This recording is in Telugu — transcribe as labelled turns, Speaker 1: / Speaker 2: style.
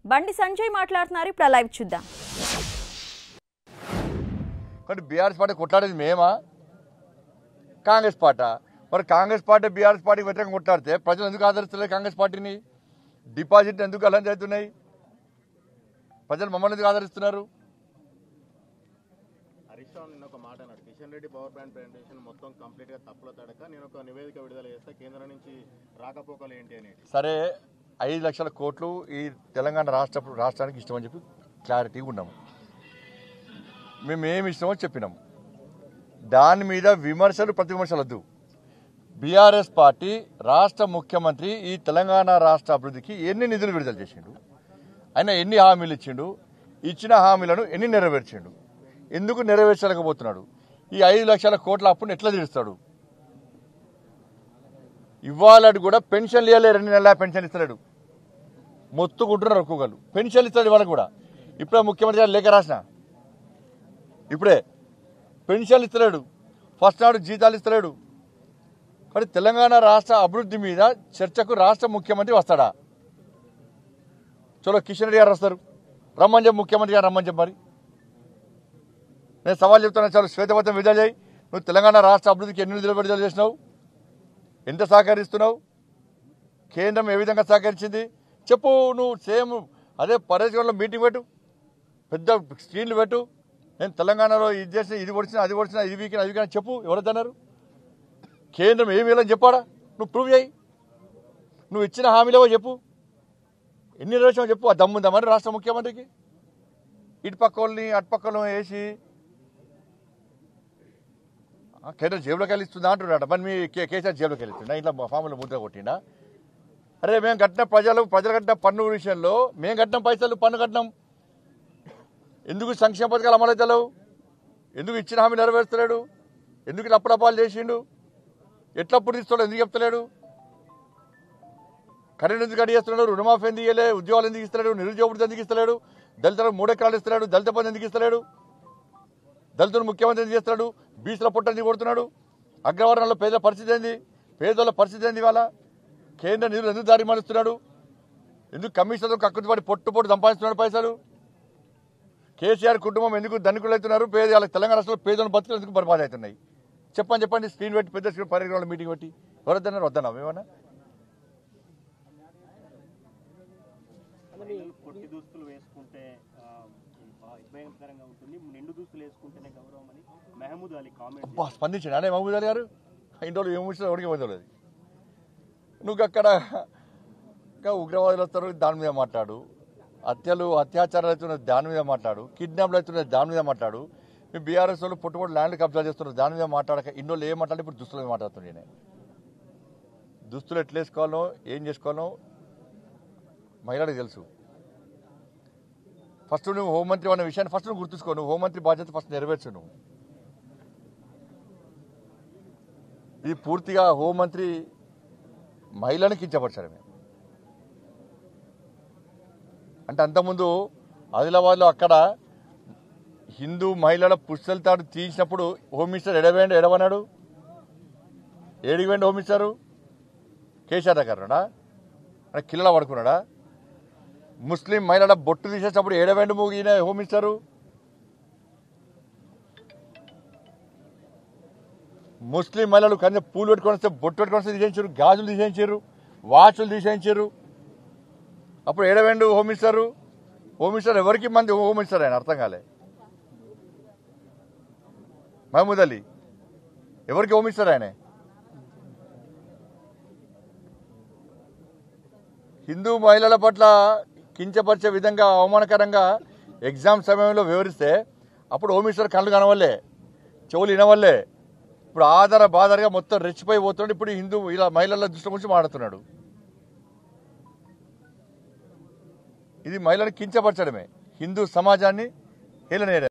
Speaker 1: బండి సంజయ్ మాట్లాడుతున్నారు ఇప్పుడు ఆ లైవ్ చూద్దాం
Speaker 2: కాబట్టి బీఆర్ఎస్ పార్టీ కొట్లాడేది మేమా కాంగ్రెస్ పార్టీ మరి కాంగ్రెస్ పార్టీ బీఆర్ఎస్ పార్టీకి వ్యతిరేకంగా కొట్లాడితే ప్రజలు ఎందుకు ఆదరిస్తలేదు కాంగ్రెస్ పార్టీని డిపాజిట్ ఎందుకు అలా అవుతున్నాయి ప్రజలు మమ్మల్ని ఎందుకు ఆదరిస్తున్నారు
Speaker 3: హరీష్ రావు నిన్న ఒక మాట అన్నాడు Kishan Reddy power plant presentation మొత్తం కంప్లీట్ గా తప్పుల తడక నేను ఒక నివేదిక విడుదల చేస్తా కేంద్రం నుంచి రాకపోకలు ఏంటి అని
Speaker 2: సరే ఐదు లక్షల కోట్లు ఈ తెలంగాణ రాష్ట్ర రాష్ట్రానికి ఇష్టమని చెప్పి క్లారిటీగా ఉన్నాము మేము ఏమి ఇష్టమో చెప్పినాము దాని మీద విమర్శలు ప్రతి విమర్శలు వద్దు బీఆర్ఎస్ పార్టీ రాష్ట్ర ముఖ్యమంత్రి ఈ తెలంగాణ రాష్ట్ర అభివృద్ధికి ఎన్ని నిధులు విడుదల చేసిండు ఆయన ఎన్ని హామీలు ఇచ్చిండు ఇచ్చిన హామీలను ఎన్ని నెరవేర్చిండు ఎందుకు నెరవేర్చలేకపోతున్నాడు ఈ ఐదు లక్షల కోట్ల అప్పును ఎట్లా తీరుస్తాడు ఇవ్వాలని కూడా పెన్షన్లు ఇవ్వలే రెండు నెలల పెన్షన్ ఇస్తలేడు మొత్తుకుంటున్నారు ఒక్కొక్కరు పెన్షన్లు ఇస్తాడు ఇవాళ కూడా ఇప్పుడే ముఖ్యమంత్రి గారు లేఖ రాసిన ఇప్పుడే పెన్షన్లు ఇస్తలేడు ఫస్ట్ నాడు జీతాలు ఇస్తలేడు కానీ తెలంగాణ రాష్ట్ర అభివృద్ధి మీద చర్చకు రాష్ట్ర ముఖ్యమంత్రి వస్తాడా చలో కిషన్ రెడ్డి గారు వస్తారు రమ్మని చెప్పి ముఖ్యమంత్రి గారు రమ్మని చెప్పి మరి నేను సవాల్ చెప్తున్నా చాలు శ్వేతపత్రం విడుదల చేయి నువ్వు తెలంగాణ రాష్ట్ర అభివృద్ధికి ఎన్ని నిధులు విడుదల చేసినావు ఎంత సహకరిస్తున్నావు కేంద్రం ఏ విధంగా సహకరించింది చెప్పు నువ్వు సేమ్ అదే పర్యటనలో మీటింగ్ పెట్టు పెద్ద స్క్రీన్లు పెట్టు నేను తెలంగాణలో ఇది చేసిన ఇది పొడిచిన అది పొడిచిన ఇది వీకిన అది వీకిన చెప్పు ఎవరద్దన్నారు కేంద్రం ఏమి ఇవ్వాలని చెప్పాడా నువ్వు ప్రూవ్ చేయి నువ్వు ఇచ్చిన హామీలేవో చెప్పు ఎన్ని నెరవేర్చామో చెప్పు ఆ దమ్ముందా మరి రాష్ట్ర ముఖ్యమంత్రికి ఇటు పక్క వాళ్ళని అటు పక్క వాళ్ళని వేసి ఆ, కేంద్రం జేబులోకి వెళ్ళి ఇస్తుందా అంటున్నాడు మరి మీ కే- కేసీఆర్ జేబులోకి వెళ్ళి ఇస్తుందా ఇంట్లో ఫామ్లో ముద్ర కొట్టిండా అరే మేము కట్టిన ప్రజలు ప్రజలు కట్టిన పన్ను విషయంలో మేము కట్టిన పైసలు పన్ను కట్టినాం ఎందుకు సంక్షేమ పథకాలు అమలవుతలేవు ఎందుకు ఇచ్చిన హామీ నెరవేర్చలేడు ఎందుకు ఇట్లా అప్పుడపాలు చేసిండు ఎట్లా అప్పుడు తీస్తాడు ఎందుకు చెప్తలేడు కరెంట్ ఎందుకు అడిగేస్తున్నాడు రుణమాఫీ ఎందుకు ఇయ్యలే ఉద్యోగాలు ఎందుకు ఇస్తలేడు నిరుద్యోగుడు ఎందుకు ఇస్తలేడు దళితులకు మూడెకరాలు ఇస్తున్నాడు దళిత బంధు ఎందుకు ఇస్తలేడు దళితుడు ముఖ్యమంత్రి ఎందుకు చేస్తున్నాడు బీచ్ల పొట్ట ఎందుకు కొడుతున్నాడు అగ్రవర్ణంలో పేదల పరిస్థితి ఏంది పేదల పరిస్థితి ఏంది ఇవాళ కేంద్ర నిధులు ఎందుకు దారి మలుస్తున్నాడు ఎందుకు కమిషనర్ కక్కుతి పడి పొట్టు పొట్టు సంపాదిస్తున్నాడు పైసలు కేసీఆర్ కుటుంబం ఎందుకు ధనికులు అవుతున్నారు పేద వాళ్ళకి తెలంగాణ రాష్ట్రంలో పేదలను బతుకులు ఎందుకు బర్బాద్ అవుతున్నాయి చెప్పండి చెప్పండి స్క్రీన్ పెట్టి పెద్ద స్క్రీన్ పరిగణలో మీటింగ్ పెట్టి ఎవరొద్దన్నారు వద్దన్నా ఏమన్నా
Speaker 3: మహిళలు పొట్టి దుస్తులు వేసుకుంటే ఆ, బా- ఇబ్బందికరంగా ఉంటుంది నిండు దుస్తులు వేసుకుంటేనే గౌరవం అని మెహమూద్ అలీ కామెంట్
Speaker 2: అబ్బా స్పందించండి అనే మహబూద్ అలీ గారు ఇంట్లో ఏమి వచ్చినా ఎవరికి వదలదు నువ్వు అక్కడ ఇంకా ఉగ్రవాదులు వస్తారు దాని మీద మాట్లాడు హత్యలు అత్యాచారాలు అవుతున్న దాని మీద మాట్లాడు కిడ్నాప్లు అవుతున్న దాని మీద మాట్లాడు మీ బీఆర్ఎస్ వాళ్ళు పుట్టుబడి ల్యాండ్ కబ్జా చేస్తున్నారు దాని మీద మాట్లాడక ఇన్నోళ్ళు ఏం మాట్లాడి ఇప్పుడు దుస్తుల మీద మాట్లాడుతుంది నేను దుస్తులు ఎట్లా వేసుకోవాలో ఏం చేసుకోవాలో మహిళలకు తెలుసు ఫస్ట్ నువ్వు హోంమంత్రి అన్న విషయాన్ని ఫస్ట్ నువ్వు గుర్తుంచుకో నువ్వు హోంమంత్రి బాధ్యత ఫస్ట్ నెరవేర్చు నువ్వు ఇది పూర్తిగా హోంమంత్రి మహిళను కించపరిచారు మేము అంటే అంతకుముందు ఆదిలాబాద్లో అక్కడ హిందూ మహిళల పుస్తల తాడు తీసినప్పుడు హోమ్ మినిస్టర్ ఎడవేండి ఎడవన్నాడు ఏడికి వెండి హోమ్ మినిస్టరు కేసీఆర్ దగ్గర ఉన్నాడా అంటే కిల్లలా పడుకున్నాడా ముస్లిం మహిళల బొట్టు తీసేటప్పుడు ఏడవేండి మూగిన హోమ్ మినిస్టరు ముస్లిం మహిళలు కన్నా పూలు పెట్టుకొని వస్తే బొట్టు పెట్టుకొని వస్తే తీసేయించారు గాజులు తీసేయించారు వాచ్లు తీసేయించారు అప్పుడు ఏడవేండు హోమ్ మినిస్టర్ హోమ్ మినిస్టర్ ఎవరికి మంది హోమ్ మినిస్టర్ ఆయన అర్థం కాలే మహమూద్ అలీ ఎవరికి హోమ్ మినిస్టర్ ఆయన హిందూ మహిళల పట్ల కించపరిచే విధంగా అవమానకరంగా ఎగ్జామ్ సమయంలో వివరిస్తే అప్పుడు హోమ్ మినిస్టర్ కళ్ళు కనవల్లే చెవులు వినవల్లే ఇప్పుడు ఆధార బాధారగా మొత్తం రెచ్చిపోయి పోతున్నాడు ఇప్పుడు హిందూ ఇలా మహిళల దృష్టి గురించి మాట్లాడుతున్నాడు ఇది మహిళను కించపరచడమే హిందూ సమాజాన్ని హేళనేయడం